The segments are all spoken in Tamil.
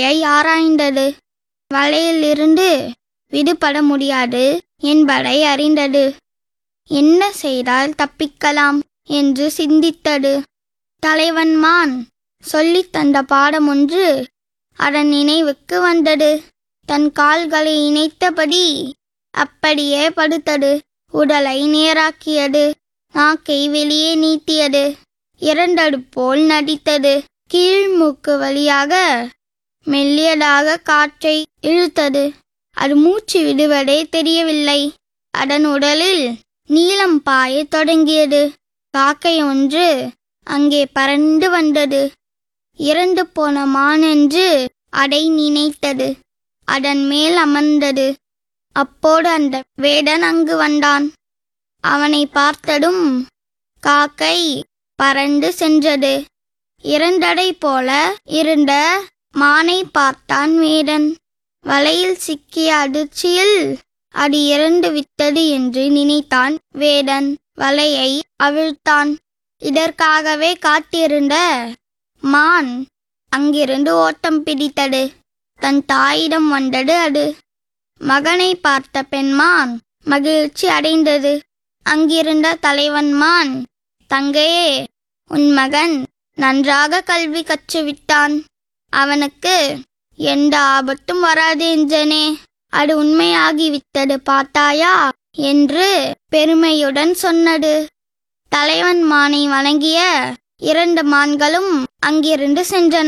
வலையை ஆராய்ந்தது வலையிலிருந்து விடுபட முடியாது என்பதை அறிந்தது என்ன செய்தால் தப்பிக்கலாம் என்று சிந்தித்தது தலைவன் மான் சொல்லித் தந்த பாடம் ஒன்று அதன் நினைவுக்கு வந்தது தன் கால்களை இணைத்தபடி அப்படியே படுத்தது உடலை நேராக்கியது நாக்கை வெளியே நீட்டியது இறந்தது போல் நடித்தது கீழ்மூக்கு வழியாக மெல்லியதாக காற்றை இழுத்தது அது மூச்சு விடுவதே தெரியவில்லை அதன் உடலில் நீலம் பாயத் தொடங்கியது காக்கை ஒன்று அங்கே பறந்து வந்தது இறந்து போன மான் என்று அதை நினைத்தது அதன் மேல் அமர்ந்தது அப்போது அந்த வேடன் அங்கு வந்தான் அவனை பார்த்ததும் காக்கை பறந்து சென்றது இறந்தடை போல இருந்த மானை பார்த்தான் வேடன் வலையில் சிக்கிய அதிர்ச்சியில் அது இறந்து விட்டது என்று நினைத்தான் வேடன் வலையை அவிழ்த்தான் இதற்காகவே காத்திருந்த மான் அங்கிருந்து ஓட்டம் பிடித்தது தன் தாயிடம் வந்தது அது மகனை பார்த்த பெண்மான் மகிழ்ச்சி அடைந்தது அங்கிருந்த தலைவன் மான் தங்கையே உன் மகன் நன்றாக கல்வி கற்றுவிட்டான் அவனுக்கு எந்த ஆபத்தும் வராது என்றனே அது உண்மையாகிவிட்டது பார்த்தாயா என்று பெருமையுடன் சொன்னது தலைவன் மானை வணங்கிய இரண்டு மான்களும் அங்கிருந்து சென்றன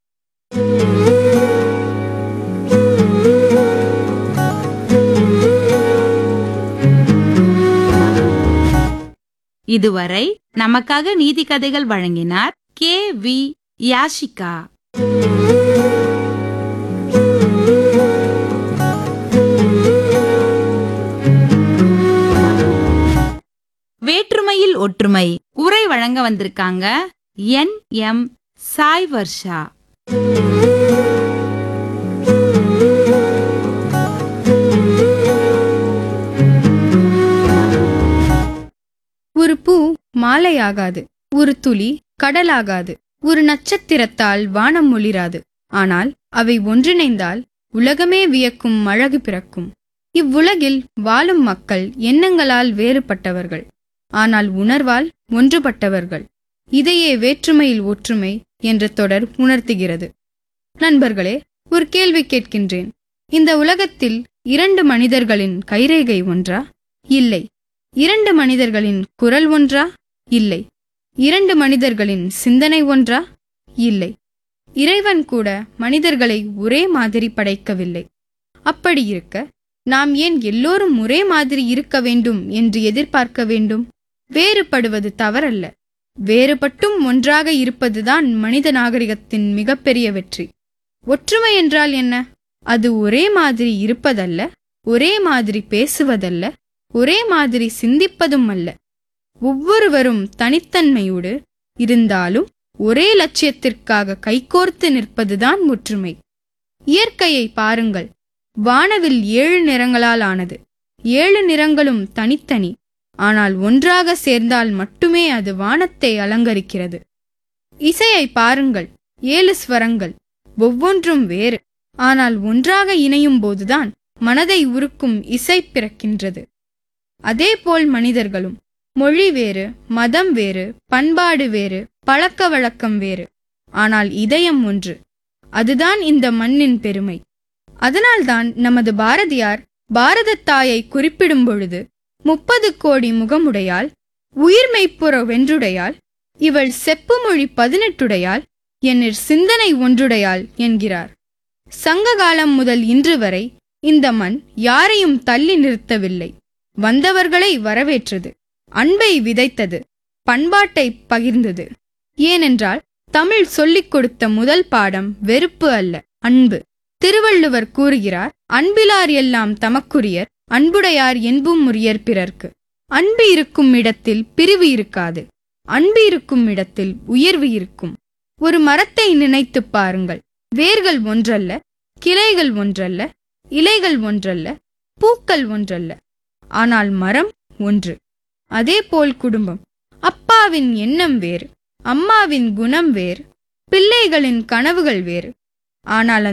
இதுவரை நமக்காக நீதி கதைகள் வழங்கினார் கே வி யாஷிகா வேற்றுமையில் ஒற்றுமை உரை வழங்க வந்திருக்காங்க என் எம் சாய் வர்ஷா ஒரு பூ மாலையாகாது ஒரு துளி கடலாகாது ஒரு நட்சத்திரத்தால் வானம் ஒளிராது ஆனால் அவை ஒன்றிணைந்தால் உலகமே வியக்கும் அழகு பிறக்கும் இவ்வுலகில் வாழும் மக்கள் எண்ணங்களால் வேறுபட்டவர்கள் ஆனால் உணர்வால் ஒன்றுபட்டவர்கள் இதையே வேற்றுமையில் ஒற்றுமை என்ற தொடர் உணர்த்துகிறது நண்பர்களே ஒரு கேள்வி கேட்கின்றேன் இந்த உலகத்தில் இரண்டு மனிதர்களின் கைரேகை ஒன்றா இல்லை இரண்டு மனிதர்களின் குரல் ஒன்றா இல்லை இரண்டு மனிதர்களின் சிந்தனை ஒன்றா இல்லை இறைவன் கூட மனிதர்களை ஒரே மாதிரி படைக்கவில்லை அப்படி இருக்க நாம் ஏன் எல்லோரும் ஒரே மாதிரி இருக்க வேண்டும் என்று எதிர்பார்க்க வேண்டும் வேறுபடுவது தவறல்ல வேறுபட்டும் ஒன்றாக இருப்பதுதான் மனித நாகரிகத்தின் மிகப்பெரிய வெற்றி ஒற்றுமை என்றால் என்ன அது ஒரே மாதிரி இருப்பதல்ல ஒரே மாதிரி பேசுவதல்ல ஒரே மாதிரி சிந்திப்பதும் அல்ல ஒவ்வொருவரும் தனித்தன்மையோடு இருந்தாலும் ஒரே லட்சியத்திற்காக கைகோர்த்து நிற்பதுதான் ஒற்றுமை இயற்கையை பாருங்கள் வானவில் ஏழு நிறங்களால் ஆனது ஏழு நிறங்களும் தனித்தனி ஆனால் ஒன்றாக சேர்ந்தால் மட்டுமே அது வானத்தை அலங்கரிக்கிறது இசையை பாருங்கள் ஏழு ஸ்வரங்கள் ஒவ்வொன்றும் வேறு ஆனால் ஒன்றாக இணையும் போதுதான் மனதை உருக்கும் இசை பிறக்கின்றது அதேபோல் மனிதர்களும் மொழி வேறு மதம் வேறு பண்பாடு வேறு பழக்க வழக்கம் வேறு ஆனால் இதயம் ஒன்று அதுதான் இந்த மண்ணின் பெருமை அதனால்தான் நமது பாரதியார் பாரதத் தாயை குறிப்பிடும் பொழுது முப்பது கோடி முகமுடையாள் உயிர்மெய்ப்புற வென்றுடையாள் இவள் செப்பு மொழி பதினெட்டுடையாள் என்னிற் சிந்தனை ஒன்றுடையாள் என்கிறார் சங்க காலம் முதல் இன்று வரை இந்த மண் யாரையும் தள்ளி நிறுத்தவில்லை வந்தவர்களை வரவேற்றது அன்பை விதைத்தது பண்பாட்டை பகிர்ந்தது ஏனென்றால் தமிழ் சொல்லிக் கொடுத்த முதல் பாடம் வெறுப்பு அல்ல அன்பு திருவள்ளுவர் கூறுகிறார் அன்பிலார் எல்லாம் தமக்குரியர் அன்புடையார் என்பும் உரியர் பிறர்க்கு அன்பு இருக்கும் இடத்தில் பிரிவு இருக்காது அன்பு இருக்கும் இடத்தில் உயர்வு இருக்கும் ஒரு மரத்தை நினைத்துப் பாருங்கள் வேர்கள் ஒன்றல்ல கிளைகள் ஒன்றல்ல இலைகள் ஒன்றல்ல பூக்கள் ஒன்றல்ல ஆனால் மரம் ஒன்று அதேபோல் குடும்பம் அப்பாவின் எண்ணம் வேறு அம்மாவின் குணம் வேறு பிள்ளைகளின் கனவுகள் வேறு ஆனால்